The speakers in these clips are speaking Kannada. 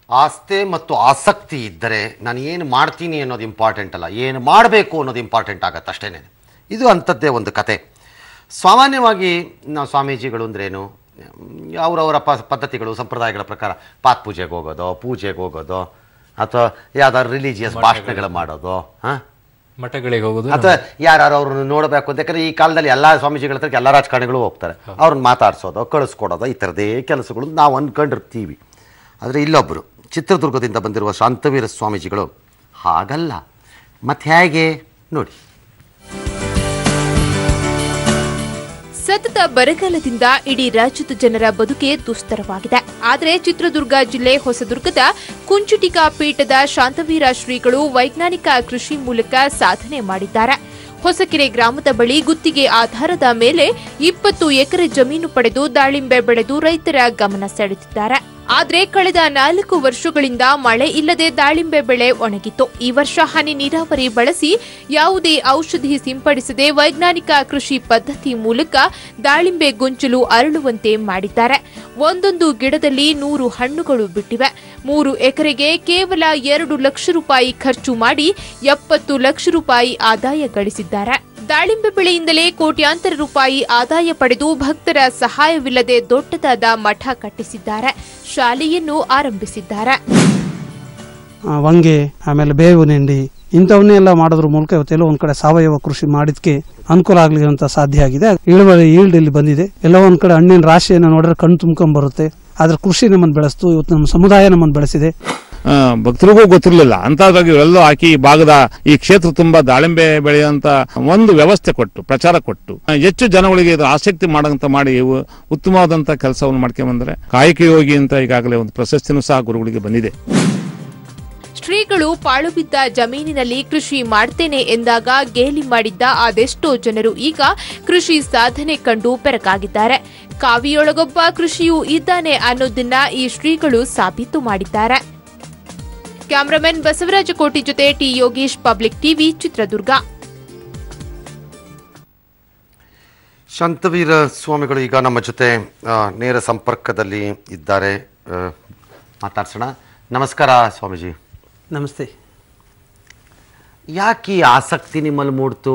ಆಸ್ತೆ ಮತ್ತು ಆಸಕ್ತಿ ಇದ್ದರೆ ನಾನು ಏನು ಮಾಡ್ತೀನಿ ಅನ್ನೋದು ಇಂಪಾರ್ಟೆಂಟ್ ಅಲ್ಲ ಏನು ಮಾಡಬೇಕು ಅನ್ನೋದು ಇಂಪಾರ್ಟೆಂಟ್ ಆಗತ್ತೆ ಅಷ್ಟೇ ಇದು ಅಂಥದ್ದೇ ಒಂದು ಕತೆ ಸಾಮಾನ್ಯವಾಗಿ ನಾವು ಸ್ವಾಮೀಜಿಗಳು ಅಂದ್ರೇನು ಅವರವರ ಪ ಪದ್ಧತಿಗಳು ಸಂಪ್ರದಾಯಗಳ ಪ್ರಕಾರ ಪಾತ್ ಪೂಜೆಗೆ ಹೋಗೋದು ಪೂಜೆಗೆ ಹೋಗೋದು ಅಥವಾ ಯಾವ್ದಾದ್ರು ರಿಲಿಜಿಯಸ್ ಭಾಷಣಗಳು ಮಾಡೋದು ಹಾಂ ಮಠಗಳಿಗೆ ಹೋಗೋದು ಅಥವಾ ಯಾರು ಅವ್ರನ್ನ ನೋಡಬೇಕು ಅಂತ ಯಾಕಂದ್ರೆ ಈ ಕಾಲದಲ್ಲಿ ಎಲ್ಲ ಸ್ವಾಮೀಜಿಗಳ ಹತ್ರ ಎಲ್ಲ ರಾಜಕಾರಣಿಗಳು ಹೋಗ್ತಾರೆ ಅವ್ರನ್ನ ಮಾತಾಡ್ಸೋದು ಕಳಿಸ್ಕೊಡೋದು ಈ ಥರದೇ ಕೆಲಸಗಳು ನಾವು ಅಂದ್ಕೊಂಡಿರ್ತೀವಿ ಆದರೆ ಇಲ್ಲೊಬ್ಬರು ಚಿತ್ರದುರ್ಗದಿಂದ ಬಂದಿರುವ ಶಾಂತವೀರ ಸ್ವಾಮೀಜಿಗಳು ಹಾಗಲ್ಲ ಮತ್ತೆ ಹೇಗೆ ನೋಡಿ ಸತತ ಬರಗಾಲದಿಂದ ಇಡೀ ರಾಜ್ಯದ ಜನರ ಬದುಕೆ ದುಸ್ತರವಾಗಿದೆ ಆದರೆ ಚಿತ್ರದುರ್ಗ ಜಿಲ್ಲೆ ಹೊಸದುರ್ಗದ ಕುಂಚುಟಿಕಾ ಪೀಠದ ಶಾಂತವೀರ ಶ್ರೀಗಳು ವೈಜ್ಞಾನಿಕ ಕೃಷಿ ಮೂಲಕ ಸಾಧನೆ ಮಾಡಿದ್ದಾರೆ ಹೊಸಕೆರೆ ಗ್ರಾಮದ ಬಳಿ ಗುತ್ತಿಗೆ ಆಧಾರದ ಮೇಲೆ ಇಪ್ಪತ್ತು ಎಕರೆ ಜಮೀನು ಪಡೆದು ದಾಳಿಂಬೆ ಬೆಳೆದು ರೈತರ ಗಮನ ಸೆಳೆದಿದ್ದಾರೆ ಆದ್ರೆ ಕಳೆದ ನಾಲ್ಕು ವರ್ಷಗಳಿಂದ ಮಳೆ ಇಲ್ಲದೆ ದಾಳಿಂಬೆ ಬೆಳೆ ಒಣಗಿತ್ತು ಈ ವರ್ಷ ಹನಿ ನೀರಾವರಿ ಬಳಸಿ ಯಾವುದೇ ಔಷಧಿ ಸಿಂಪಡಿಸದೆ ವೈಜ್ಞಾನಿಕ ಕೃಷಿ ಪದ್ಧತಿ ಮೂಲಕ ದಾಳಿಂಬೆ ಗೊಂಚಲು ಅರಳುವಂತೆ ಮಾಡಿದ್ದಾರೆ ಒಂದೊಂದು ಗಿಡದಲ್ಲಿ ನೂರು ಹಣ್ಣುಗಳು ಬಿಟ್ಟಿವೆ ಮೂರು ಎಕರೆಗೆ ಕೇವಲ ಎರಡು ಲಕ್ಷ ರೂಪಾಯಿ ಖರ್ಚು ಮಾಡಿ ಎಪ್ಪತ್ತು ಲಕ್ಷ ರೂಪಾಯಿ ಆದಾಯ ಗಳಿಸಿದ್ದಾರೆ ದಾಳಿಂಬೆ ಬೆಳೆಯಿಂದಲೇ ಕೋಟ್ಯಾಂತರ ರೂಪಾಯಿ ಆದಾಯ ಪಡೆದು ಭಕ್ತರ ಸಹಾಯವಿಲ್ಲದೆ ದೊಡ್ಡದಾದ ಮಠ ಕಟ್ಟಿಸಿದ್ದಾರೆ ಶಾಲೆಯನ್ನು ಆರಂಭಿಸಿದ್ದಾರೆ ಆ, ವಂಗೆ ಆಮೇಲೆ ಬೇವಿನ ಹಿಂಡಿ ಇಂಥವನ್ನೆಲ್ಲ ಮಾಡೋದ್ರ ಮೂಲಕ ಇವತ್ತೆಲ್ಲ ಒಂದ್ ಕಡೆ ಸಾವಯವ ಕೃಷಿ ಮಾಡಿದ್ಕೆ ಅನುಕೂಲ ಆಗ್ಲಿ ಅಂತ ಸಾಧ್ಯ ಆಗಿದೆ ಇಳುವರಿ ಈಲ್ಡ್ ಇಲ್ಲಿ ಬಂದಿದೆ ಎಲ್ಲ ಒಂದ್ ಕಡೆ ಹಣ್ಣಿನ ರಾಶಿಯನ್ನು ನೋಡಿದ್ರೆ ಕಣ್ಣು ತುಂಬ್ಕೊಂಡ್ ಬರುತ್ತೆ ಆದ್ರೆ ಕೃಷಿ ನಮ್ಮನ್ನು ಬೆಳೆಸ್ತು ಇವತ್ತು ನಮ್ಮ ಸಮುದಾಯ ನಮ್ಮನ್ನು ಬೆಳೆಸಿದೆ ಆ, ಭಕ್ತರಿಗೂ ಗೊತ್ತಿರಲಿಲ್ಲ ಅಂತದಾಗಿ ಇವೆಲ್ಲ ಹಾಕಿ ಈ ಭಾಗದ ಈ ಕ್ಷೇತ್ರ ತುಂಬಾ ದಾಳಿಂಬೆ ಬೆಳೆಯುವಂತ ಒಂದು ವ್ಯವಸ್ಥೆ ಕೊಟ್ಟು ಪ್ರಚಾರ ಕೊಟ್ಟು ಆ, ಹೆಚ್ಚು ಜನಗಳಿಗೆ ಇದು ಆಸಕ್ತಿ ಮಾಡಂತ ಮಾಡಿ ಇವು ಉತ್ತಮವಾದಂತ ಕೆಲಸವನ್ನು ಮಾಡ್ಕೊಂಡ್ ಬಂದ್ರೆ ಕಾಯಕ ಯೋಗಿ ಅಂತ ಈಗಾಗಲೇ ಒಂದು ಪ್ರಶಸ್ತಿನೂ ಸಹ ಗುರುಗಳಿಗೆ ಬಂದಿದೆ ಶ್ರೀಗಳು ಪಾಳು ಬಿದ್ದ ಜಮೀನಿನಲ್ಲಿ ಕೃಷಿ ಮಾಡ್ತೇನೆ ಎಂದಾಗ ಗೇಲಿ ಮಾಡಿದ್ದ ಅದೆಷ್ಟೋ ಜನರು ಈಗ ಕೃಷಿ ಸಾಧನೆ ಕಂಡು ಬೆರಗಾಗಿದ್ದಾರೆ ಕಾವಿಯೊಳಗೊಬ್ಬ ಕೃಷಿಯೂ ಇದ್ದಾನೆ ಅನ್ನೋದನ್ನ ಈ ಶ್ರೀಗಳು ಸಾಬೀತು ಮಾಡಿದ್ದಾರೆ ಕ್ಯಾಮರಾಮನ್ ಬಸವರಾಜ ಕೋಟಿ ಜೊತೆ T Yogesh public TV Chitradurga Shantaveera ಸ್ವಾಮಿಗಳು ಈಗ ನಮ್ಮ ಜೊತೆ ಆ, ನೇರ ಸಂಪರ್ಕದಲ್ಲಿ ಇದ್ದಾರೆ ಆ, ಮಾತಾಡ್ಸೋಣ ನಮಸ್ಕಾರ ಸ್ವಾಮೀಜಿ ನಮಸ್ತೆ ಯಾಕೆ ಈ ಆಸಕ್ತಿ ನಿಮ್ಮಲ್ಲಿ ಮೂಡ್ತು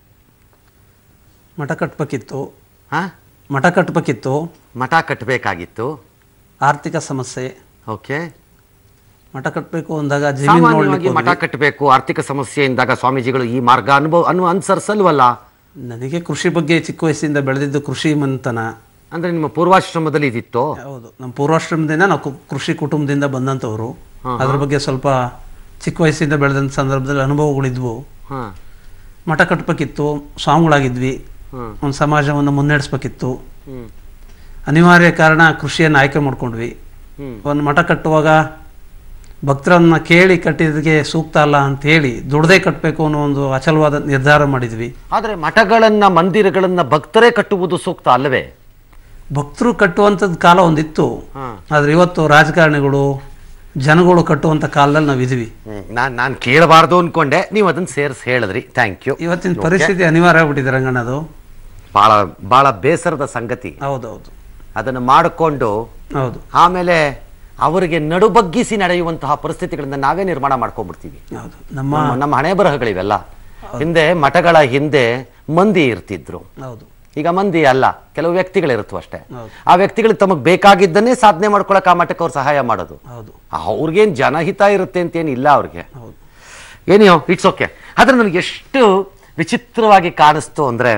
ಮಠ ಕಟ್ಟಬೇಕಿತ್ತು ಹಾಂ ಮಠ ಕಟ್ಟಬೇಕಿತ್ತು ಮಠ ಕಟ್ಟಬೇಕಾಗಿತ್ತು ಆರ್ಥಿಕ ಸಮಸ್ಯೆ ಓಕೆ ಮಠ ಕಟ್ಟಬೇಕು ಅಂದಾಗ ಜಮೀನು ಸಾಮಾನ್ಯವಾಗಿ ನೋಡ್ಲಿಕ್ಕೆ ಮಠ ಕಟ್ಟಬೇಕು ಆರ್ಥಿಕ ಸಮಸ್ಯೆಯಿಂದಾಗ ಸ್ವಾಮೀಜಿಗಳು ಈ ಮಾರ್ಗ ಅನುಭವ ಅನು ಅನುಸರಿಸಲ್ವಲ್ಲ ನನಗೆ ಕೃಷಿ ಬಗ್ಗೆ ಚಿಕ್ಕ ವಯಸ್ಸಿಂದ ಬೆಳೆದಿದ್ದು ಕೃಷಿ ಮಂತನ ಅಂದ್ರೆ ನಿಮ್ಮ ಪೂರ್ವಾಶ್ರಮದಲ್ಲಿ ಇದಿತ್ತು ಹೌದು ನಮ್ಮ ಪೂರ್ವಾಶ್ರಮದಿಂದ ನಾವು ಕು- ಕೃಷಿ ಕುಟುಂಬದಿಂದ ಬಂದಂಥವ್ರು ಅದ್ರ ಬಗ್ಗೆ ಸ್ವಲ್ಪ ಚಿಕ್ಕ ವಯಸ್ಸಿಂದ ಬೆಳೆದಂಥ ಸಂದರ್ಭದಲ್ಲಿ ಅನುಭವಗಳಿದ್ವು ಹಾಂ ಮಠ ಕಟ್ಟಬೇಕಿತ್ತು ಸ್ವಾಮಿಗಳಾಗಿದ್ವಿ ಹ್ಮ್. ಒಂದು ಸಮಾಜವನ್ನು ಮುನ್ನಡೆಸ್ಬೇಕಿತ್ತು ಹ್ಞೂ ಅನಿವಾರ್ಯ ಕಾರಣ ಕೃಷಿಯನ್ನು ಆಯ್ಕೆ ಮಾಡ್ಕೊಂಡ್ವಿ ಹ್ಮ್. ಒಂದು ಮಠ ಕಟ್ಟುವಾಗ ಭಕ್ತರನ್ನ ಕೇಳಿ ಕಟ್ಟಿದ್ದಕ್ಕೆ ಸೂಕ್ತ ಅಲ್ಲ ಅಂತ ಹೇಳಿ ದುಡ್ದೇ ಕಟ್ಟಬೇಕು ಅನ್ನೋ ಒಂದು ಅಚಲವಾದ ನಿರ್ಧಾರ ಮಾಡಿದ್ವಿ ಆದರೆ ಮಠಗಳನ್ನ ಮಂದಿರಗಳನ್ನ ಭಕ್ತರೇ ಕಟ್ಟುವುದು ಸೂಕ್ತ ಅಲ್ಲವೇ ಭಕ್ತರು ಕಟ್ಟುವಂಥದ್ದು ಕಾಲ ಒಂದಿತ್ತು ಹಾಂ ಆದ್ರೆ ಇವತ್ತು ರಾಜಕಾರಣಿಗಳು ಜನಗಳು ಕಟ್ಟುವಂಥ ಕಾಲದಲ್ಲಿ ನಾವು ಇದೀವಿ ನಾನು ನಾನು ಕೇಳಬಾರ್ದು ಅನ್ಕೊಂಡೆ ನೀವು ಅದನ್ನ ಸೇರಿಸಿ ಹೇಳಿದ್ರಿ ಥ್ಯಾಂಕ್ ಯು ಇವತ್ತಿನ ಪರಿಸ್ಥಿತಿ ಅನಿವಾರ್ಯ ಆಗ್ಬಿಟ್ಟಿದೆ ರಂಗಣ್ಣದು ಭಾಳ ಭಾಳ ಬೇಸರದ ಸಂಗತಿ ಹೌದೌದು ಅದನ್ನು ಮಾಡಿಕೊಂಡು ಹೌದು ಆಮೇಲೆ ಅವರಿಗೆ ನಡುಬಗ್ಗಿಸಿ ನಡೆಯುವಂತಹ ಪರಿಸ್ಥಿತಿಗಳನ್ನ ನಾವೇ ನಿರ್ಮಾಣ ಮಾಡ್ಕೊಂಡ್ಬಿಡ್ತೀವಿ ಹೌದು ನಮ್ಮ ನಮ್ಮ ನಮ್ಮ ಹಣೆ ಬರಹಗಳಿವೆಲ್ಲ ಹಿಂದೆ ಮಠಗಳ ಹಿಂದೆ ಮಂದಿ ಇರ್ತಿದ್ರು ಹೌದು ಈಗ ಮಂದಿ ಅಲ್ಲ ಕೆಲವು ವ್ಯಕ್ತಿಗಳಿರುತ್ತವು ಅಷ್ಟೇ ಹೌದು. ಆ ವ್ಯಕ್ತಿಗಳು ತಮಗೆ ಬೇಕಾಗಿದ್ದನ್ನೇ ಸಾಧನೆ ಮಾಡ್ಕೊಳಕ್ಕೆ ಆ ಮಠಕ್ಕೆ ಅವ್ರು ಸಹಾಯ ಮಾಡೋದು ಹೌದು ಅವ್ರಿಗೇನು ಜನಹಿತ ಇರುತ್ತೆ ಅಂತ ಏನಿಲ್ಲ ಅವ್ರಿಗೆ ಹೌದು ಏನಿಯೋ ಇಟ್ಸ್ ಓಕೆ ಆದ್ರೆ ನನಗೆ ಎಷ್ಟು ವಿಚಿತ್ರವಾಗಿ ಕಾಣಿಸ್ತು ಅಂದ್ರೆ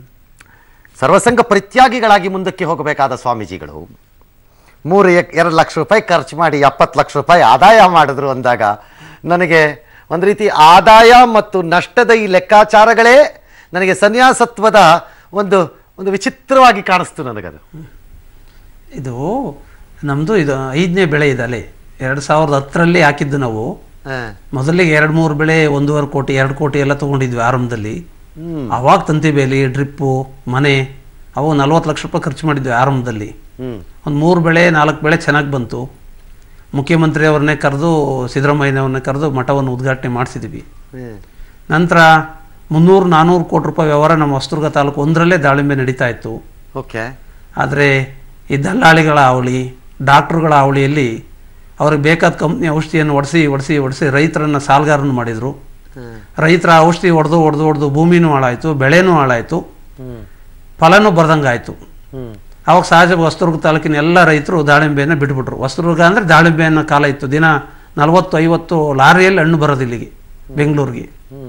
ಸರ್ವಸಂಗ ಪರಿತ್ಯಾಗಿಗಳಾಗಿ ಮುಂದಕ್ಕೆ ಹೋಗಬೇಕಾದ ಸ್ವಾಮೀಜಿಗಳು ಮೂರು ಎಕ್ ಎರಡು ಲಕ್ಷ ರೂಪಾಯಿ ಖರ್ಚು ಮಾಡಿ ಎಪ್ಪತ್ತು ಲಕ್ಷ ರೂಪಾಯಿ ಆದಾಯ ಮಾಡಿದ್ರು ಅಂದಾಗ ನನಗೆ ಒಂದು ರೀತಿ ಆದಾಯ ಮತ್ತು ನಷ್ಟದ ಈ ಲೆಕ್ಕಾಚಾರಗಳೇ ನನಗೆ ಸನ್ಯಾಸತ್ವದ ಒಂದು ಒಂದು ವಿಚಿತ್ರವಾಗಿ ಕಾಣಿಸ್ತು ನನಗದು ಇದು ನಮ್ಮದು ಇದು ಐದನೇ ಬೆಳೆ ಇದಲೆ ಎರಡು ಸಾವಿರದ ಹತ್ತರಲ್ಲಿ ಹಾಕಿದ್ದು ನಾವು ಹ. ಮೊದಲಿಗೆ ಎರಡು ಮೂರು ಬೆಳೆ ಒಂದೂವರೆ ಕೋಟಿ ಎರಡು ಕೋಟಿ ಎಲ್ಲ ತೊಗೊಂಡಿದ್ವಿ ಆರಂಭದಲ್ಲಿ ಹ್ಮ್ ಅವಾಗ ತಂತಿ ಬೇಲಿ ಡ್ರಿಪ್ಪು ಮನೆ ಅವು ನಲ್ವತ್ತು ಲಕ್ಷ ರೂಪಾಯಿ ಖರ್ಚು ಮಾಡಿದ್ವಿ ಆರಂಭದಲ್ಲಿ ಹ್ಮ್ ಒಂದು ಮೂರು ಬೆಳೆ ನಾಲ್ಕು ಬೆಳೆ ಚೆನ್ನಾಗಿ ಬಂತು ಮುಖ್ಯಮಂತ್ರಿ ಅವ್ರನ್ನೇ ಕರೆದು ಸಿದ್ದರಾಮಯ್ಯನವ್ರನ್ನೇ ಕರೆದು ಮಠವನ್ನು ಉದ್ಘಾಟನೆ ಮಾಡಿಸಿದ್ವಿ ಹ್ಮ್ ನಂತರ ಮುನ್ನೂರು ನಾನ್ನೂರು ಕೋಟಿ ರೂಪಾಯಿ ವ್ಯವಹಾರ ನಮ್ಮ ಹೊಸದುರ್ಗ ತಾಲೂಕು ಒಂದರಲ್ಲೇ ದಾಳಿಂಬೆ ನಡೀತಾ ಇತ್ತು ಓಕೆ ಆದರೆ ಈ ದಲ್ಲಾಳಿಗಳ ಅವಳಿ ಡಾಕ್ಟ್ರುಗಳ ಅವಳಿಯಲ್ಲಿ ಅವ್ರಿಗೆ ಬೇಕಾದ ಕಂಪ್ನಿ ಔಷಧಿಯನ್ನು ಒಡಿಸಿ ಒಡಿಸಿ ಒಡಿಸಿ ರೈತರನ್ನ ಸಾಲಗಾರನ್ನು ಮಾಡಿದರು ರೈತರ ಔಷಧಿ ಹೊಡೆದು ಹೊಡೆದು ಹೊಡೆದು ಭೂಮಿನೂ ಹಾಳಾಯಿತು ಬೆಳೆನೂ ಹಾಳಾಯಿತು ಫಲನೂ ಬರ್ದಂಗಾಯಿತು ಅವಾಗ ಸಹಜ ಹೊಸದುರ್ಗ ತಾಲೂಕಿನ ಎಲ್ಲ ರೈತರು ದಾಳಿಂಬೆಯನ್ನು ಬಿಟ್ಬಿಟ್ರು ಹೊಸದುರ್ಗ ಅಂದರೆ ದಾಳಿಂಬೆಯನ್ನು ಕಾಲ ಇತ್ತು ದಿನ ನಲವತ್ತು ಐವತ್ತು ಲಾರಿಯಲ್ಲಿ ಹಣ್ಣು ಬರೋದು ಇಲ್ಲಿಗೆ ಬೆಂಗಳೂರಿಗೆ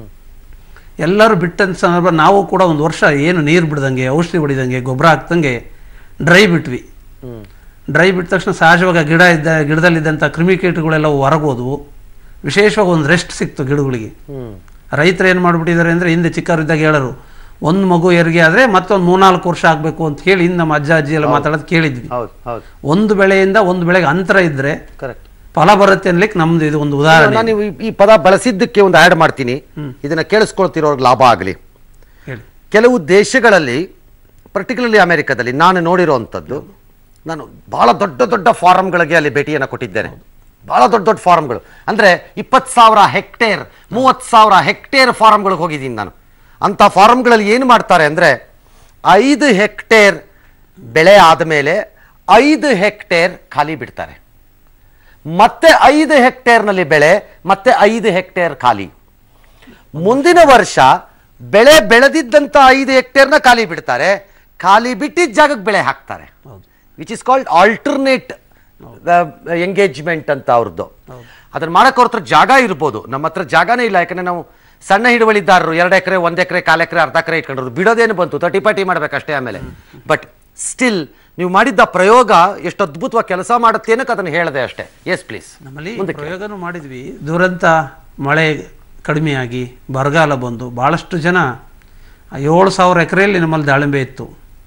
ಎಲ್ಲರೂ ಬಿಟ್ಟಂತ ಸಂದರ್ಭ ನಾವು ಕೂಡ ಒಂದು ವರ್ಷ ಏನು ನೀರು ಬಿಡ್ದಂಗೆ ಔಷಧಿ ಹೊಡಿದಂಗೆ ಗೊಬ್ಬರ ಹಾಕ್ದಂಗೆ ಡ್ರೈ ಬಿಟ್ವಿ ಡ್ರೈ ಬಿಟ್ಟ ತಕ್ಷಣ ಸಹಜವಾಗಿ ಆ ಗಿಡ ಇದ್ದ ಗಿಡದಲ್ಲಿದ್ದಂಥ ಕ್ರಿಮಿಕೀಟಗಳೆಲ್ಲ ಹೊರಗೋದ್ವು ವಿಶೇಷವಾಗಿ ಒಂದು ರೆಸ್ಟ್ ಸಿಕ್ತು ಗಿಡಗಳಿಗೆ ರೈತರು ಏನು ಮಾಡಿಬಿಟ್ಟಿದ್ದಾರೆ ಅಂದರೆ ಹಿಂದೆ ಚಿಕ್ಕವರಿದ್ದಾಗ ಹೇಳರು ಒಂದು ಮಗು ಹೆರಿಗೆ ಆದರೆ ಮತ್ತೊಂದು ಮೂರ್ನಾಲ್ಕು ವರ್ಷ ಆಗಬೇಕು ಅಂತ ಹೇಳಿ ಹಿಂದೆ ನಮ್ಮ ಅಜ್ಜ ಅಜ್ಜಿ ಎಲ್ಲ ಮಾತಾಡೋದು ಕೇಳಿದ್ವಿ ಹೌದು ಹೌದು ಒಂದು ಬೆಳೆಯಿಂದ ಒಂದು ಬೆಳೆಗೆ ಅಂತರ ಇದ್ದರೆ ಕರೆಕ್ಟ್ ಫಲ ಬರುತ್ತೆ ಅನ್ಲಿಕ್ಕೆ ನಮ್ದು ಇದು ಒಂದು ಉದಾಹರಣೆ ನಾನು ಈ- ಈ ಪದ ಬಳಸಿದ್ದಕ್ಕೆ ಒಂದು ಆ್ಯಡ್ ಮಾಡ್ತೀನಿ ಇದನ್ನ ಕೇಳಿಸ್ಕೊಳ್ತಿರೋರ್ಗೆ ಲಾಭ ಆಗಲಿ ಹೇಳಿ ಕೆಲವು ದೇಶಗಳಲ್ಲಿ ಪರ್ಟಿಕ್ಯುಲರ್ಲಿ ಅಮೆರಿಕದಲ್ಲಿ ನಾನು ನೋಡಿರೋವಂಥದ್ದು ನಾನು ಬಹಳ ದೊಡ್ಡ ದೊಡ್ಡ ಫಾರಮ್ಗಳಿಗೆ ಅಲ್ಲಿ ಭೇಟಿಯನ್ನು ಕೊಟ್ಟಿದ್ದೇನೆ ಬಹಳ ದೊಡ್ಡ ದೊಡ್ಡ ಫಾರಮ್ಗಳು ಅಂದರೆ ಇಪ್ಪತ್ತು ಸಾವಿರ ಹೆಕ್ಟೇರ್ ಮೂವತ್ತು ಸಾವಿರ ಹೆಕ್ಟೇರ್ ಫಾರಮ್ಗಳಿಗೆ ಹೋಗಿದ್ದೀನಿ ನಾನು ಅಂಥ ಫಾರಮ್ಗಳಲ್ಲಿ ಏನು ಮಾಡ್ತಾರೆ ಅಂದರೆ ಐದು ಹೆಕ್ಟೇರ್ ಬೆಳೆ ಆದಮೇಲೆ ಐದು ಹೆಕ್ಟೇರ್ ಖಾಲಿ ಬಿಡ್ತಾರೆ ಮತ್ತೆ ಐದು ಹೆಕ್ಟೇರ್ನಲ್ಲಿ ಬೆಳೆ ಮತ್ತೆ ಐದು ಹೆಕ್ಟೇರ್ ಖಾಲಿ ಮುಂದಿನ ವರ್ಷ ಬೆಳೆ ಬೆಳೆದಿದ್ದಂತ ಐದು ಹೆಕ್ಟೇರ್ನ ಖಾಲಿ ಬಿಡ್ತಾರೆ ಖಾಲಿ ಬಿಟ್ಟಿದ್ದ ಜಾಗಕ್ಕೆ ಬೆಳೆ ಹಾಕ್ತಾರೆ which is called alternate engagement ಅಂತ ಅವ್ರದ್ದು ಅದನ್ನ ಮಾಡಕ್ಕೆ ಅವ್ರ ಹತ್ರ ಜಾಗ ಇರ್ಬೋದು ನಮ್ಮ ಹತ್ರ ಜಾಗನೇ ಇಲ್ಲ ಯಾಕಂದ್ರೆ ನಾವು ಸಣ್ಣ ಹಿಡುವಳಿದಾರರು ಎರಡು ಎಕರೆ ಒಂದು ಎಕರೆ ಕಾಲು ಎಕರೆ ಅರ್ಧ ಎಕರೆ ಇಟ್ಕೊಂಡ್ರು ಬಿಡೋದೇನು ಬಂತು ತರ್ಟಿ ಪಾಟಿ ಮಾಡ್ಬೇಕಷ್ಟೇ ಆಮೇಲೆ ಬಟ್ ಸ್ಟಿಲ್ ನೀವು ಮಾಡಿದ್ದ ಪ್ರಯೋಗ ಎಷ್ಟು ಅದ್ಭುತವಾಗಿ ಕೆಲಸ ಮಾಡುತ್ತೆ ಅನ್ನೋಕೆ ಅದನ್ನು ಹೇಳಿದೆ ಅಷ್ಟೇ ಎಸ್ ಪ್ಲೀಸ್ ನಮ್ಮಲ್ಲಿ ಪ್ರಯೋಗನೂ ಮಾಡಿದ್ವಿ ದುರಂತ ಮಳೆ ಕಡಿಮೆಯಾಗಿ ಬರಗಾಲ ಬಂದು ಭಾಳಷ್ಟು ಜನ ಏಳು ಸಾವಿರ ಎಕರೆಯಲ್ಲಿ ನಮ್ಮಲ್ಲಿ ದಾಳಿಂಬೆ ಇತ್ತು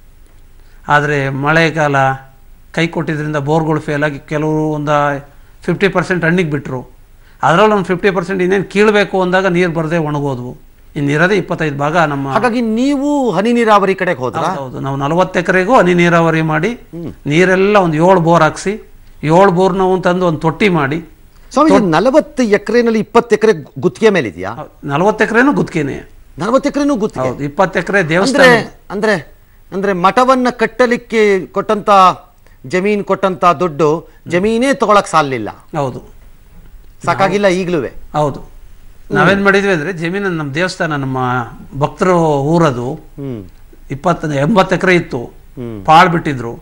ಆದರೆ ಮಳೆಗಾಲ ಕೈ ಕೊಟ್ಟಿದ್ದರಿಂದ ಬೋರ್ಗಳು ಫೇಲ್ ಆಗಿ ಕೆಲವರು ಒಂದು ಫಿಫ್ಟಿ ಪರ್ಸೆಂಟ್ ಹಣ್ಣಿಗೆ ಬಿಟ್ಟರು ಅದರಲ್ಲಿ ಒಂದು ಫಿಫ್ಟಿ ಪರ್ಸೆಂಟ್ ಇನ್ನೇನು ಕೀಳಬೇಕು ಅಂದಾಗ ನೀರು ಬರದೆ ಒಣಗೋದ್ವು ಇನ್ನಿರೋದೇ ಇಪ್ಪತ್ತೈದು ಭಾಗ ನಮ್ಮ ಹಾಗಾಗಿ ನೀವು ಹನಿ ನೀರಾವರಿ ಕಡೆಗೆ ಹೋದ್ರ ಹೌದು ನಾವು ನಲವತ್ತು ಎಕರೆಗೂ ಹನಿ ನೀರಾವರಿ ಮಾಡಿ ನೀರೆಲ್ಲ ಒಂದು ಏಳು ಬೋರ್ ಹಾಕ್ಸಿ ಏಳು ಬೋರ್ನ ತಂದು ಒಂದು ತೊಟ್ಟಿ ಮಾಡಿ ಸ್ವಾಮಿ ನಲವತ್ತು ಎಕರೆನಲ್ಲಿ ಇಪ್ಪತ್ತು ಎಕರೆ ಗುತ್ತಿಗೆ ಮೇಲೆ ಇದೆಯಾ ನಲವತ್ತು ಎಕರೆನೂ ಗುತ್ತಿಗೆನೆ ನಲವತ್ತು ಎಕರೆನೂ ಗುತ್ತಿಗೆ ಹೌದು ಇಪ್ಪತ್ತು ಎಕರೆ ಅಂದ್ರೆ ದೇವಸ್ಥಾನ ಅಂದ್ರೆ ಅಂದ್ರೆ ಮಠವನ್ನ ಕಟ್ಟಲಿಕ್ಕೆ ಕೊಟ್ಟಂತ ಜಮೀನ್ ಕೊಟ್ಟಂತ ದುಡ್ಡು ಜಮೀನೇ ತಗೊಳಕ್ ಸಾಲಿಲ್ಲ ಹೌದು ಸಾಕಾಗಿಲ್ಲ ಈಗ್ಲೂ ಹೌದು ನಾವೇನ್ ಮಾಡಿದ್ವಿ ಅಂದ್ರೆ ಜಮೀನು ನಮ್ಮ ದೇವಸ್ಥಾನ ನಮ್ಮ ಭಕ್ತರು ಊರದು ಹ್ಮ್ ಇಪ್ಪತ್ತ ಎಂಬತ್ತು ಎಕರೆ ಇತ್ತು ಪಾಳ್ ಬಿಟ್ಟಿದ್ರು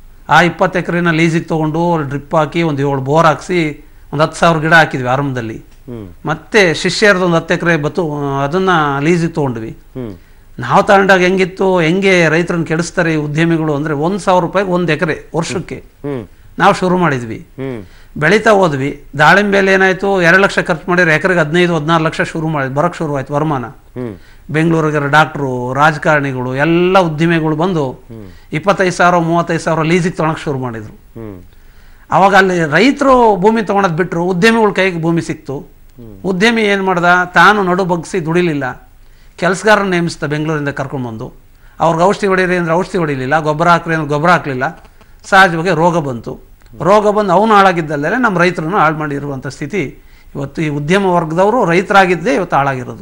ಆ ಇಪ್ಪತ್ತು ಎಕರೆನ ಲೀಸಿಗೆ ತಗೊಂಡು ಡ್ರಿಪ್ ಹಾಕಿ ಒಂದು ಏಳು ಬೋರ್ ಹಾಕ್ಸಿ ಒಂದು ಹತ್ತು ಸಾವಿರ ಗಿಡ ಹಾಕಿದ್ವಿ ಆರಂಭದಲ್ಲಿ ಮತ್ತೆ ಶಿಷ್ಯರದ್ದು ಒಂದು ಹತ್ತು ಎಕರೆ ಬತ್ತು ಅದನ್ನ ಲೀಸಿಗೆ ತಗೊಂಡ್ವಿ ಹ್ಮ್ ನಾವು ತಗೊಂಡಾಗ ಹೆಂಗಿತ್ತು ಹೆಂಗೆ ರೈತರನ್ನ ಕೆಡಿಸ್ತಾರೆ ಈ ಉದ್ಯಮಿಗಳು ಅಂದ್ರೆ ಒಂದ್ ಸಾವಿರ ರೂಪಾಯಿಗೆ ಒಂದು ಎಕರೆ ವರ್ಷಕ್ಕೆ ಹ್ಮ್ ನಾವು ಶುರು ಮಾಡಿದ್ವಿ ಹ್ಮ್ ಬೆಳೀತಾ ಹೋದ್ವಿ ದಾಳಿಂಬೆಲಿ ಏನಾಯ್ತು ಎರಡು ಲಕ್ಷ ಖರ್ಚು ಮಾಡಿದ್ರೆ ಎಕರೆಗೆ ಹದಿನೈದು ಹದಿನಾರು ಲಕ್ಷ ಶುರು ಮಾಡಿ ಬರೋಕ್ಕೆ ಶುರು ಆಯ್ತು ವರಮಾನ ಹ್ಮ್ ಬೆಂಗಳೂರಿಗೆ ಡಾಕ್ಟ್ರು ರಾಜಕಾರಣಿಗಳು ಎಲ್ಲ ಉದ್ದಿಮೆಗಳು ಬಂದು ಇಪ್ಪತ್ತೈದು ಸಾವಿರ ಮೂವತ್ತೈದು ಸಾವಿರ ಲೀಸಿಗೆ ತೊಗೊಳಕ್ಕೆ ಶುರು ಮಾಡಿದ್ರು ಹ್ಮ್ ಅವಾಗ ಅಲ್ಲಿ ರೈತರು ಭೂಮಿ ತೊಗೊಳೋದು ಬಿಟ್ಟರು ಉದ್ಯಮಿಗಳ ಕೈಗೆ ಭೂಮಿ ಸಿಕ್ತು ಉದ್ಯಮಿ ಏನು ಮಾಡ್ದ ತಾನು ನಡು ಬಗ್ಸಿ ದುಡಿಲಿಲ್ಲ ಕೆಲಸಗಾರನ ನೇಮಿಸ್ದ ಬೆಂಗಳೂರಿಂದ ಕರ್ಕೊಂಡ್ಬಂದು ಅವ್ರಿಗೆ ಔಷಧಿ ಹೊಡೀರಿ ಅಂದ್ರೆ ಔಷಧಿ ಹೊಡಿಲಿಲ್ಲ ಗೊಬ್ಬರ ಹಾಕ್ರಿ ಅಂದ್ರೆ ಗೊಬ್ಬರ ಹಾಕ್ಲಿಲ್ಲ ಸಹಜವಾಗಿ ರೋಗ ಬಂತು ರೋಗ ಬಂದು ಅವನು ಹಾಳಾಗಿದ್ದಲ್ಲೇ ನಮ್ಮ ರೈತರನ್ನು ಹಾಳು ಮಾಡಿರುವಂಥ ಸ್ಥಿತಿ ಇವತ್ತು ಈ ಉದ್ಯಮ ವರ್ಗದವರು ರೈತರಾಗಿದ್ದೇ ಇವತ್ತು ಹಾಳಾಗಿರೋದು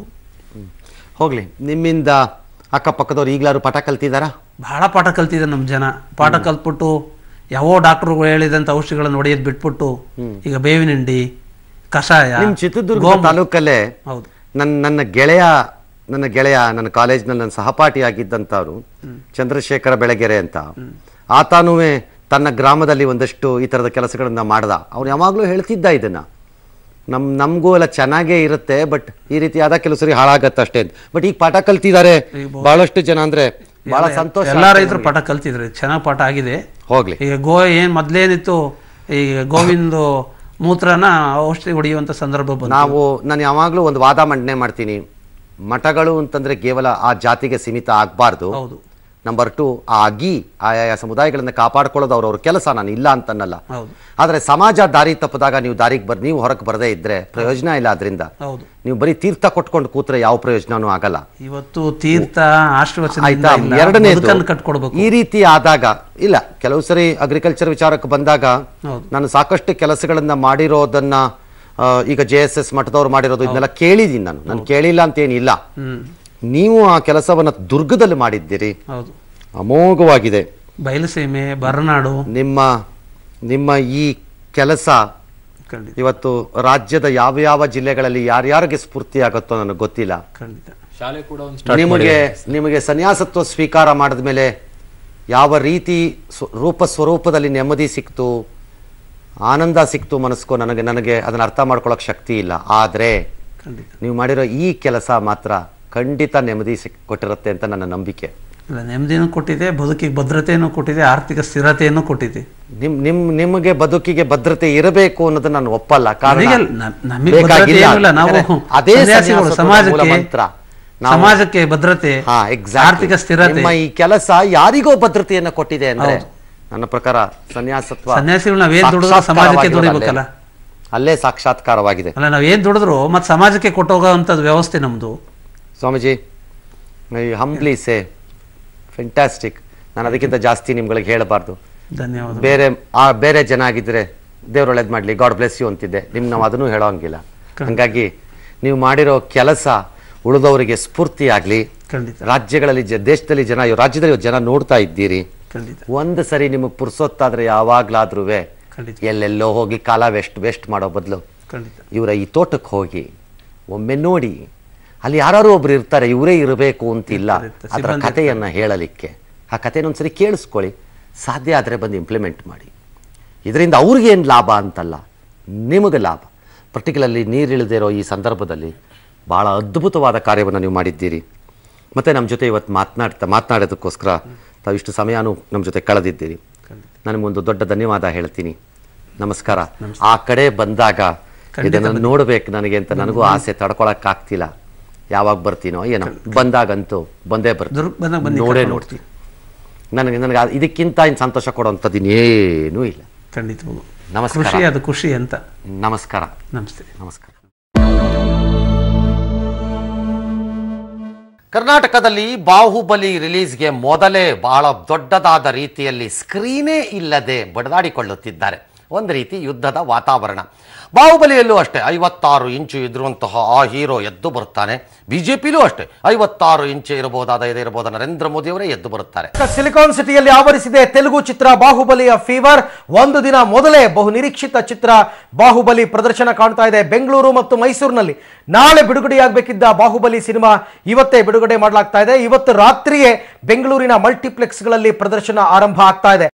ಹೋಗ್ಲಿ ನಿಮ್ಮಿಂದ ಅಕ್ಕಪಕ್ಕದವ್ರು ಈಗ್ಲಾರು ಪಾಠ ಕಲ್ತಿದಾರಾ ಬಹಳ ಪಾಠ ಕಲ್ತಿದೆ ನಮ್ಮ ಜನ ಪಾಠ ಕಲ್ತ್ಬಿಟ್ಟು ಯಾವ ಡಾಕ್ಟರ್ಗಳು ಹೇಳಿದಂಥ ಔಷಧಿಗಳನ್ನು ಹೊಡೆಯೋದು ಬಿಟ್ಬಿಟ್ಟು ಈಗ ಬೇವಿನ ಹಿಂಡಿ ಕಷಾಯ ನಿಮ್ ಚಿತ್ರದುರ್ಗ ಗೋಮೂತ್ರ. ತಾಲೂಕಲ್ಲೇ ಹೌದು ನನ್ನ ನನ್ನ ಗೆಳೆಯ ನನ್ನ ಗೆಳೆಯ ನನ್ನ ಕಾಲೇಜ್ನಲ್ಲಿ ನನ್ನ ಸಹಪಾಠಿಯಾಗಿದ್ದಂಥವ್ರು ಚಂದ್ರಶೇಖರ ಬೆಳಗೆರೆ ಅಂತ ಆತಾನೂ ತನ್ನ ಗ್ರಾಮದಲ್ಲಿ ಒಂದಷ್ಟು ಈ ಥರದ ಕೆಲಸಗಳನ್ನ ಮಾಡ್ದ ಅವ್ನು ಯಾವಾಗಲೂ ಹೇಳ್ತಿದ್ದ ಇದನ್ನ ನಮ್ ನಮಗೂ ಎಲ್ಲ ಚೆನ್ನಾಗೇ ಇರುತ್ತೆ ಬಟ್ ಈ ರೀತಿ ಆದ ಕೆಲವು ಸರಿ ಹಾಳಾಗತ್ತೆ ಅಷ್ಟೇ ಬಟ್ ಈಗ ಪಾಠ ಕಲ್ತಿದ್ದಾರೆ ಬಹಳಷ್ಟು ಜನ ಅಂದ್ರೆ ಬಹಳ ಸಂತೋಷ ಎಲ್ಲಾ ರೈತರು ಪಾಠ ಕಲ್ತಿದ್ರು ಚೆನ್ನಾಗಿ ಪಾಠ ಆಗಿದೆ ಹೋಗ್ಲಿ ಈಗ ಗೋ ಏನ್ ಮೊದ್ಲೇನಿತ್ತು ಈಗ ಗೋವಿಂದ ಮೂತ್ರನ ಔಷಧಿ ಹೊಡೆಯುವಂತ ಸಂದರ್ಭ ಬಂತು ನಾವು ನಾನು ಯಾವಾಗಲೂ ಒಂದು ವಾದ ಮಂಡನೆ ಮಾಡ್ತೀನಿ ಮಠಗಳು ಅಂತಂದ್ರೆ ಕೇವಲ ಆ ಜಾತಿಗೆ ಸೀಮಿತ ಆಗಬಾರ್ದು ಹೌದು ನಂಬರ್ ಟು ಆ ಅಗಿ ಆಯಾಯ ಸಮುದಾಯಗಳನ್ನ ಕಾಪಾಡ್ಕೊಳ್ಳೋದು ಅವ್ರವ್ರ ಕೆಲಸ ನಾನು ಇಲ್ಲ ಅಂತನ್ನಲ್ಲ ಹೌದು ಆದ್ರೆ ಸಮಾಜ ದಾರಿ ತಪ್ಪಿದಾಗ ನೀವು ದಾರಿಗೆ ಬರ್ ನೀವು ಹೊರಗೆ ಬರದೇ ಇದ್ರೆ ಪ್ರಯೋಜನ ಇಲ್ಲ ಅದರಿಂದ ಹೌದು ನೀವು ಬರೀ ತೀರ್ಥ ಕೊಟ್ಕೊಂಡು ಕೂತ್ರೆ ಯಾವ ಪ್ರಯೋಜನನೂ ಆಗಲ್ಲ ಇವತ್ತು ತೀರ್ಥ ಆಶೀರ್ವಚನ ಆಯ್ತಾ ಎರಡನೇದು ಕಟ್ಕೊಡ್ಬೇಕು ಈ ರೀತಿ ಆದಾಗ ಇಲ್ಲ ಕೆಲವು ಸರಿ ಅಗ್ರಿಕಲ್ಚರ್ ವಿಚಾರಕ್ಕೆ ಬಂದಾಗ ಹೌದು. ನಾನು ಸಾಕಷ್ಟು ಕೆಲಸಗಳನ್ನ ಮಾಡಿರೋದನ್ನ ಆ, ಈಗ ಜೆ ಎಸ್ ಎಸ್ ಮಠದವ್ರು ಮಾಡಿರೋದು ಇದನ್ನೆಲ್ಲ ಕೇಳಿದ್ದೀನಿ ನಾನು ನಾನು ಕೇಳಿಲ್ಲ ಅಂತ ಏನಿಲ್ಲ ಹ್ಮ್ ನೀವು ಆ ಕೆಲಸವನ್ನ ದುರ್ಗದಲ್ಲಿ ಮಾಡಿದ್ದೀರಿ ಹೌದು ಅಮೋಘವಾಗಿದೆ ಬಯಲುಸೀಮೆ ಬರನಾಡು ನಿಮ್ಮ ನಿಮ್ಮ ಈ ಕೆಲಸ ಖಂಡಿತ ಇವತ್ತು ರಾಜ್ಯದ ಯಾವ ಯಾವ ಜಿಲ್ಲೆಗಳಲ್ಲಿ ಯಾರ್ಯಾರಿಗೆ ಸ್ಫೂರ್ತಿ ಆಗುತ್ತೋ ನನಗೆ ಗೊತ್ತಿಲ್ಲ ಖಂಡಿತ ಶಾಲೆ ಕೂಡ ಒಂದು ಸ್ಟಾರ್ಟ್ ನಿಮಗೆ ನಿಮಗೆ ಸನ್ಯಾಸತ್ವ ಸ್ವೀಕಾರ ಮಾಡಿದ ಮೇಲೆ ಯಾವ ರೀತಿ ಸ್ವ- ರೂಪ ಸ್ವರೂಪದಲ್ಲಿ ನೆಮ್ಮದಿ ಸಿಕ್ತು ಆನಂದ ಸಿಕ್ತು ಮನಸ್ಕೋ ನನಗೆ ನನಗೆ ಅದನ್ನ ಅರ್ಥ ಮಾಡ್ಕೊಳ್ಳೋಕೆ ಶಕ್ತಿ ಇಲ್ಲ ಆದರೆ ಖಂಡಿತ ನೀವು ಮಾಡಿರೋ ಈ ಕೆಲಸ ಮಾತ್ರ ಖಂಡಿತ ನೆಮ್ಮದಿ ಸಿಕ್ ಕೊಟ್ಟಿರುತ್ತೆ ಅಂತ ನನ್ನ ನಂಬಿಕೆ ಇಲ್ಲ ನೆಮ್ಮದಿನೂ ಕೊಟ್ಟಿದೆ ಬದುಕಿಗೆ ಭದ್ರತೆಯನ್ನು ಕೊಟ್ಟಿದೆ ಆರ್ಥಿಕ ಸ್ಥಿರತೆಯನ್ನು ಕೊಟ್ಟಿದೆ ನಿಮ್ ನಿಮ್ ನಿಮಗೆ ಬದುಕಿಗೆ ಭದ್ರತೆ ಇರಬೇಕು ಅನ್ನೋದನ್ನ ನಾನು ಒಪ್ಪಲ್ಲ ಕಾರಣ ನಮಗೆ ನ- ನಮಗೆ ಬೇಕಾಗಿಲ್ಲ. ಭದ್ರತೆ ಏನಿಲ್ಲ ನಾವು ಯಾಕಂದ್ರೆ ಅದೇ ಸನ್ಯಾಸಿಗಳು ಸನ್ಯಾಸತ್ವದ ಸಮಾಜಕ್ಕೆ ಮೂಲ ಮಂತ್ರ. ನಾವು- ಸಮಾಜಕ್ಕೆ ಭದ್ರತೆ ಹಾ exactly. ಆರ್ಥಿಕ ಸ್ಥಿರತೆ ನಿಮ್ಮ ಈ ಕೆಲಸ ಯಾರಿಗೋ ಭದ್ರತೆಯನ್ನ ಕೊಟ್ಟಿದೆ ಅಂದ್ರೆ ನನ್ನ ಪ್ರಕಾರ ಸನ್ಯಾಸತ್ವ ಸನ್ಯಾಸಿಗಳು ನಾವೇನ್ ದುಡಿದ್ರು ಸಾಕ್ಷಾತ್ಕಾರವಾಗಿರೋದು ಸಮಾಜಕ್ಕೆ ದುಡಿಬೇಕಲ್ಲ? ಅಲ್ಲೇ. ಅಲ್ಲೇ ಸಾಕ್ಷಾತ್ಕಾರವಾಗಿದೆ ಅಲ್ಲ ನಾವು ಏನ್ ದುಡಿದ್ರು ಮತ್ತೆ ಸಮಾಜಕ್ಕೆ ಕೊಟ್ಟೋಗೋವಂಥದ್ದು ವ್ಯವಸ್ಥೆ ನಮ್ದು Swamiji I humbly say fantastic ನಾನು ಅದಕ್ಕಿಂತ ಜಾಸ್ತಿ ನಿಮ್ಗಳಿಗೆ ಹೇಳಬಾರ್ದು ಧನ್ಯವಾದ ಬೇರೆ ಆ ಬೇರೆ ಜನ ಆಗಿದ್ರೆ ದೇವ್ರ ಒಳ್ಳೇದು ಮಾಡಲಿ ಗಾಡ್ ಬ್ಲೆಸ್ ಯು ಅಂತಿದ್ದೆ ನಿಮ್ ನಾವು ಅದನ್ನು ಹೇಳೋ ಹಂಗಿಲ್ಲ ಹಂಗಾಗಿ ನೀವು ಮಾಡಿರೋ ಕೆಲಸ ಉಳಿದವರಿಗೆ ಸ್ಫೂರ್ತಿ ಆಗ್ಲಿ ಖಂಡಿತ ರಾಜ್ಯಗಳಲ್ಲಿ ಜ ದೇಶದಲ್ಲಿ ಜನ ರಾಜ್ಯದಲ್ಲಿ ಇವತ್ತು ಜನ ನೋಡ್ತಾ ಇದ್ದೀರಿ ಖಂಡಿತ ಒಂದು ಸರಿ ನಿಮಗೆ ಪುರ್ಸೊತ್ತಾದ್ರೆ ಯಾವಾಗ್ಲಾದ್ರೂ ಖಂಡಿತ ಎಲ್ಲೆಲ್ಲೋ ಹೋಗಿ ಕಾಲ ವೆಸ್ಟ್ ವೆಸ್ಟ್ ಮಾಡೋ ಬದಲು ಖಂಡಿತ ಇವರ ಈ ತೋಟಕ್ಕೆ ಹೋಗಿ ಒಮ್ಮೆ ನೋಡಿ ಅಲ್ಲಿ ಯಾರು ಒಬ್ರು ಇರ್ತಾರೆ ಇವರೇ ಇರಬೇಕು ಅಂತಿಲ್ಲ ಇರ್ತಾರೆ, ಅದರ ಸಿಬ್ಬಂದಿ ಕಥೆಯನ್ನ ಹೇಳಲಿಕ್ಕೆ ಆ ಕಥೆನೊಂದ್ಸರಿ ಕೇಳಿಸ್ಕೊಳ್ಳಿ ಸಾಧ್ಯ ಆದರೆ ಬಂದು ಇಂಪ್ಲಿಮೆಂಟ್ ಮಾಡಿ ಇದರಿಂದ ಅವ್ರಿಗೇನು ಲಾಭ ಅಂತಲ್ಲ ನಿಮಗೆ ಲಾಭ ಪರ್ಟಿಕ್ಯುಲರ್ಲಿ ನೀರಿಳಿದಿರೋ ಈ ಸಂದರ್ಭದಲ್ಲಿ ಭಾಳ ಅದ್ಭುತವಾದ ಕಾರ್ಯವನ್ನು ನೀವು ಮಾಡಿದ್ದೀರಿ ಮತ್ತು ನಮ್ಮ ಜೊತೆ ಇವತ್ತು ಮಾತನಾಡ್ತಾ ಮಾತನಾಡೋದಕ್ಕೋಸ್ಕರ ತಾವು ಇಷ್ಟು ಸಮಯನೂ ನಮ್ಮ ಜೊತೆ ಕಳೆದಿದ್ದೀರಿ ನನಗೊಂದು ದೊಡ್ಡ ಧನ್ಯವಾದ ಹೇಳ್ತೀನಿ ನಮಸ್ಕಾರ ಆ ಕಡೆ ಬಂದಾಗ ಇದನ್ನು ನೋಡ್ಬೇಕು ನನಗೆ ಅಂತ ನನಗೂ ಆಸೆ ತಡ್ಕೊಳಕ್ಕಾಗ್ತಿಲ್ಲ ಯಾವಾಗ ಬರ್ತೀನೋ ಏನೋ ಬಂದಾಗಂತೂ ಬಂದೇ ದುರ್ಗ್ ಬಂದಾಗ ಬರ್ತೀನಿ ಬನ್ನಿ, ನೋಡೇ ಕರ್ಕೊಂಡು ನೋಡ್ತೀನಿ ನನಗೆ ನನಗೆ ಆ- ಇದಕ್ಕಿಂತ ಇನ್ನು ಸಂತೋಷ ಕೊಡುವಂಥದ್ದು ಇನ್ನೇನೂ ಇಲ್ಲ ಖಂಡಿತವಾಗೂ ನಮಸ್ಕಾರ. ಖುಷಿ ಅದು ಖುಷಿ ಅಂತ ನಮಸ್ಕಾರ ನಮಸ್ತೆ ನಮಸ್ಕಾರ ಕರ್ನಾಟಕದಲ್ಲಿ ಬಾಹುಬಲಿ ರಿಲೀಸ್ಗೆ ಮೊದಲೇ ಬಹಳ ದೊಡ್ಡದಾದ ರೀತಿಯಲ್ಲಿ ಸ್ಕ್ರೀನೇ ಇಲ್ಲದೆ ಬಡದಾಡಿಕೊಳ್ಳುತ್ತಿದ್ದಾರೆ ಒಂದು ರೀತಿ ಯುದ್ಧದ ವಾತಾವರಣ ಬಾಹುಬಲಿಯಲ್ಲೂ ಅಷ್ಟೇ ಐವತ್ತಾರು ಇಂಚು ಇದ್ರುವಂತಹ ಆ ಹೀರೋ ಎದ್ದು ಬರುತ್ತಾನೆ ಬಿಜೆಪಿಲೂ ಅಷ್ಟೇ ಐವತ್ತಾರು ಇಂಚು ಇರಬಹುದಾದ ಇದೇ ಇರಬಹುದಾದ ನರೇಂದ್ರ ಮೋದಿ ಅವರೇ ಎದ್ದು ಬರುತ್ತಾರೆ ಸಿಲಿಕಾನ್ ಸಿಟಿಯಲ್ಲಿ ಆವರಿಸಿದೆ ತೆಲುಗು ಚಿತ್ರ ಬಾಹುಬಲಿಯ ಫೀವರ್ ಒಂದು ದಿನ ಮೊದಲೇ ಬಹು ನಿರೀಕ್ಷಿತ ಚಿತ್ರ ಬಾಹುಬಲಿ ಪ್ರದರ್ಶನ ಕಾಣ್ತಾ ಇದೆ ಬೆಂಗಳೂರು ಮತ್ತು ಮೈಸೂರಿನಲ್ಲಿ ನಾಳೆ ಬಿಡುಗಡೆಯಾಗಬೇಕಿದ್ದ ಬಾಹುಬಲಿ ಸಿನಿಮಾ ಇವತ್ತೇ ಬಿಡುಗಡೆ ಮಾಡಲಾಗ್ತಾ ಇದೆ ಇವತ್ತು ರಾತ್ರಿಯೇ ಬೆಂಗಳೂರಿನ ಮಲ್ಟಿಪ್ಲೆಕ್ಸ್ಗಳಲ್ಲಿ ಪ್ರದರ್ಶನ ಆರಂಭ ಆಗ್ತಾ ಇದೆ